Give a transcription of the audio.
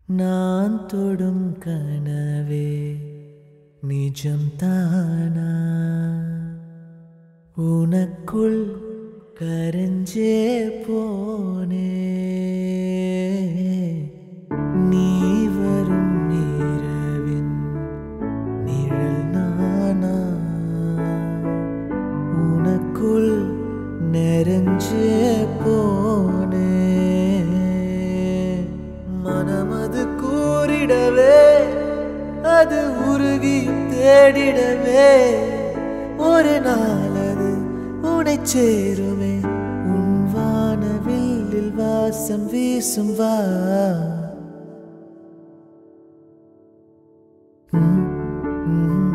நான் தொடும் கனவே நிஜம் தானா உனக்குள் கரைஞ்சே போனே நீ வரும் இரவின் நிழல் நானா உனக்குள் நெருஞ்சே போனே மனமது கூறிடவே அது உருகி தேடிடவே ஒரு நாள் அது உனை சேருமே உன் வானவில்லில் வாசம் வீசும் வா ம், ம்.